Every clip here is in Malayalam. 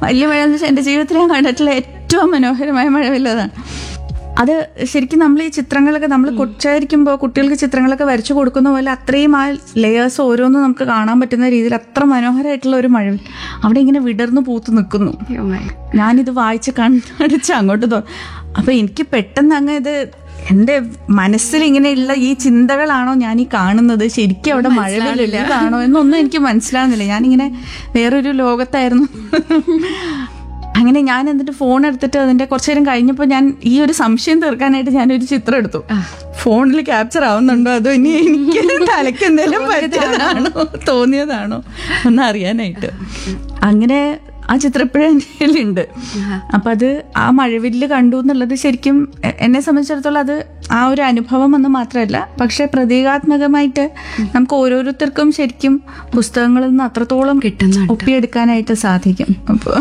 വലിയ മഴ എന്ന് വെച്ചാൽ എൻ്റെ ജീവിതത്തിൽ ഞാൻ കണ്ടിട്ടുള്ള ഏറ്റവും മനോഹരമായ മഴവില്ലതാണ് അത് ശരിക്കും നമ്മൾ ഈ ചിത്രങ്ങളൊക്കെ നമ്മൾ കൊച്ചായിരിക്കുമ്പോൾ കുട്ടികൾക്ക് ചിത്രങ്ങളൊക്കെ വരച്ചു കൊടുക്കുന്ന പോലെ അത്രയും ആ ലെയേഴ്സ് ഓരോന്നും നമുക്ക് കാണാൻ പറ്റുന്ന രീതിയിൽ അത്ര മനോഹരമായിട്ടുള്ള ഒരു മഴവിൽ അവിടെ ഇങ്ങനെ വിടർന്നു പൂത്ത് നിൽക്കുന്നു Oh my. ഞാനിത് വായിച്ച് കണ്ണടിച്ച് അങ്ങോട്ട് തോ അപ്പൊ എനിക്ക് പെട്ടെന്ന് അങ്ങ് ഇത് എൻ്റെ മനസ്സിൽ ഇങ്ങനെയുള്ള ഈ ചിന്തകളാണോ ഞാൻ ഈ കാണുന്നത് ശരിക്കും അവിടെ മഴവിലുള്ളതാണോ എന്നൊന്നും എനിക്ക് മനസ്സിലാകുന്നില്ല ഞാനിങ്ങനെ വേറൊരു ലോകത്തായിരുന്നു അങ്ങനെ ഞാൻ എന്നിട്ട് ഫോൺ എടുത്തിട്ട് അതിന്റെ കുറച്ചു നേരം കഴിഞ്ഞപ്പോൾ ഞാൻ ഈ ഒരു സംശയം തീർക്കാനായിട്ട് ഞാനൊരു ചിത്രം എടുത്തു ഫോണിൽ ക്യാപ്ചർ ആവുന്നുണ്ടോ അതോ ഇനി എനിക്ക് തലയ്ക്ക് എന്തെങ്കിലും പറ്റിയതാണോ തോന്നിയതാണോ ഒന്ന് അറിയാനായിട്ട് അങ്ങനെ ആ ചിത്രം ഇപ്പോഴും എൻ്റെ കയ്യിലുണ്ട് അപ്പം അത് ആ മഴവില്ല് കണ്ടു എന്നുള്ളത് ശരിക്കും എ- എന്നെ സംബന്ധിച്ചിടത്തോളം അത് ആ ഒരു അനുഭവം എന്ന് മാത്രമല്ല പക്ഷെ പ്രതീകാത്മകമായിട്ട് നമുക്ക് ഓരോരുത്തർക്കും ശരിക്കും പുസ്തകങ്ങളിൽ നിന്ന് അത്രത്തോളം കിട്ടുന്നുണ്ട്. ഒപ്പിയെടുക്കാനായിട്ട് സാധിക്കും അപ്പോൾ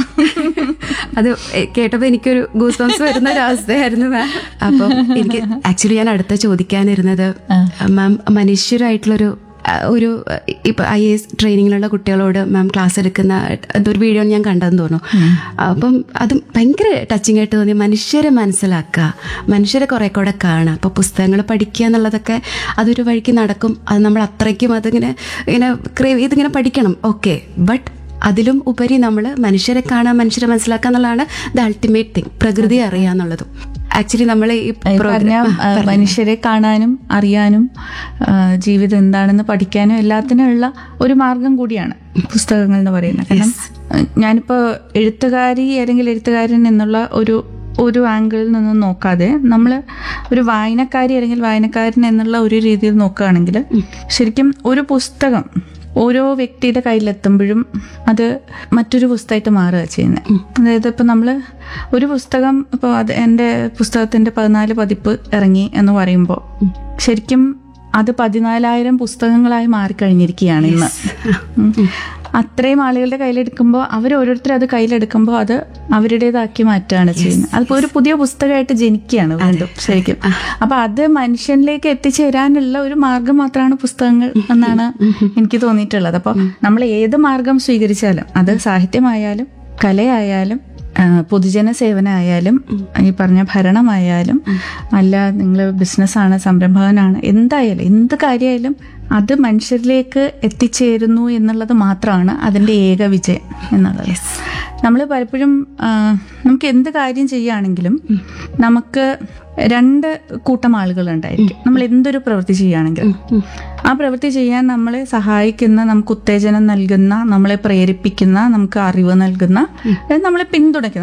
അത് കേട്ടപ്പോൾ എനിക്കൊരു ഗൂസ് ബംസ് വരുന്ന ഒരു അവസ്ഥയായിരുന്നു മാം അപ്പോൾ എനിക്ക് ആക്ച്വലി ഞാൻ അടുത്ത ചോദിക്കാനിരുന്നത് മാം മനുഷ്യരായിട്ടുള്ളൊരു ആ, ഒരു ഇപ്പൊ ഐ എസ് ട്രെയിനിങ്ങിലുള്ള കുട്ടികളോട് മാം ക്ലാസ് എടുക്കുന്ന ഒരു വീഡിയോ ഞാൻ കണ്ടെന്ന് തോന്നുന്നു അപ്പം അത് ഭയങ്കര ടച്ചിങ് ആയിട്ട് തോന്നി മനുഷ്യരെ മനസ്സിലാക്കുക മനുഷ്യരെ കുറെ കൂടെ കാണുക അപ്പോൾ പുസ്തകങ്ങൾ പഠിക്കുക എന്നുള്ളതൊക്കെ അതൊരു വഴിക്ക് നടക്കും അത് നമ്മൾ അത്രയ്ക്കും അതിങ്ങനെ ഇങ്ങനെ ക്രേവ് ഇതിങ്ങനെ പഠിക്കണം ഓക്കെ ബട്ട് അതിലും ഉപരി നമ്മൾ മനുഷ്യരെ കാണാൻ മനുഷ്യരെ മനസ്സിലാക്കുക എന്നുള്ളതാണ് ദ അൾട്ടിമേറ്റ് തിങ് പ്രകൃതി അറിയുക എന്നുള്ളതും ആക്ച്വലി നമ്മൾ ഈ ഈ പറഞ്ഞ program- ആ, മനുഷ്യരെ കാണാനും അറിയാനും ആ, ജീവിതം എന്താണെന്ന് പഠിക്കാനും എല്ലാത്തിനും ഉള്ള ഒരു മാർഗം കൂടിയാണ് പുസ്തകങ്ങൾ എന്ന് പറയുന്നത് കാരണം ആ, ഞാനിപ്പോ എഴുത്തുകാരി അല്ലെങ്കിൽ എഴുത്തുകാരൻ എന്നുള്ള ഒരു ഒരു ആംഗിളിൽ നിന്നും നോക്കാതെ നമ്മൾ ഒരു വായനക്കാരി അല്ലെങ്കിൽ വായനക്കാരൻ എന്നുള്ള ഒരു രീതിയിൽ നോക്കുകയാണെങ്കിൽ ശരിക്കും ഒരു പുസ്തകം ഓരോ വ്യക്തിയുടെ കയ്യിലെത്തുമ്പോഴും അത് മറ്റൊരു പുസ്തകമായിട്ട് മാറുക ചെയ്യുന്നത് അതായത് ഇപ്പം നമ്മൾ ഒരു പുസ്തകം ഇപ്പോൾ അത് എൻ്റെ പുസ്തകത്തിൻ്റെ പതിനാല് പതിപ്പ് ഇറങ്ങി എന്ന് പറയുമ്പോൾ ശരിക്കും അത് പതിനാലായിരം പുസ്തകങ്ങളായി മാറിക്കഴിഞ്ഞിരിക്കുകയാണ് ഇന്ന് ഉം. അത്രയും ആളുകളുടെ കയ്യിലെടുക്കുമ്പോൾ അവർ ഓരോരുത്തർ അത് കയ്യിലെടുക്കുമ്പോൾ അത് അവരുടേതാക്കി മാറ്റുകയാണ് ചെയ്യുന്നത് അതിപ്പോൾ ഒരു പുതിയ പുസ്തകമായിട്ട് ജനിക്കുകയാണ് വീണ്ടും ശരിക്കും അപ്പൊ അത് മനുഷ്യനിലേക്ക് എത്തിച്ചേരാനുള്ള ഒരു മാർഗം മാത്രമാണ് പുസ്തകങ്ങൾ എന്നാണ് എനിക്ക് തോന്നിയിട്ടുള്ളത് അപ്പോൾ നമ്മൾ ഏത് മാർഗം സ്വീകരിച്ചാലും അത് സാഹിത്യമായാലും കലയായാലും ആ, പൊതുജന സേവനമായാലും ഈ പറഞ്ഞ ഭരണമായാലും അല്ല നിങ്ങൾ ബിസിനസ്സാണ് സംരംഭകനാണ് എന്തായാലും എന്ത് കാര്യമായാലും അത് മനുഷ്യരിലേക്ക് എത്തിച്ചേരുന്നു എന്നുള്ളത് മാത്രമാണ് അതിൻ്റെ ഏക വിജയം എന്നുള്ളത് നമ്മൾ പലപ്പോഴും ആ, നമുക്ക് എന്ത് കാര്യം ചെയ്യുകയാണെങ്കിലും നമുക്ക് രണ്ട് കൂട്ടം ആളുകളുണ്ടായിരിക്കും നമ്മൾ എന്തൊരു പ്രവൃത്തി ചെയ്യുകയാണെങ്കിലും ആ പ്രവൃത്തി ചെയ്യാൻ നമ്മളെ സഹായിക്കുന്ന നമുക്ക് ഉത്തേജനം നൽകുന്ന നമ്മളെ പ്രേരിപ്പിക്കുന്ന നമുക്ക് അറിവ് നൽകുന്ന അതായത് നമ്മളെ പിന്തുണയ്ക്കുന്ന